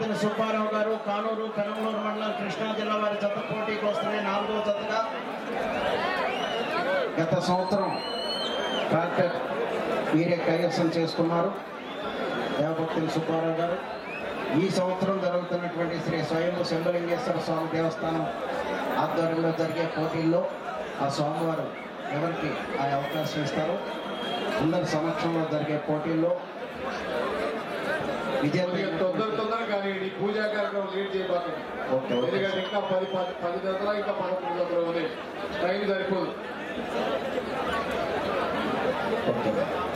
దేవభక్తుల సుబ్బారావు గారు కానూరు కనమలూరు మండలం కృష్ణా జిల్లా వారి జత పోటీకి వస్తున్నాయి నాలుగో జతగా గత సంవత్సరం ట్రాక్టర్ వీరే కైవసం చేసుకున్నారు దేవభక్తుల సుబ్బారావు గారు ఈ సంవత్సరం జరుగుతున్నటువంటి శ్రీ స్వయంభు శంభలింగేశ్వర స్వామి దేవస్థానం ఆధ్వర్యంలో జరిగే పోటీల్లో ఆ స్వామివారు ఎవరికి ఆ అవకాశం ఇస్తారో అందరి సమక్షంలో జరిగే పోటీల్లో కొద్దిగా విజయం తొందర తొందర కానీ ఈ పూజా కార్యక్రమం లీడ్ చేయబాకండి ఓకే, ఓకే. ఎందుకంటే ఇంకా పది పది పది జతలు ఇంకా పదకొండు జతలు ఉన్నాయి టైం సరిపోదు ఓకే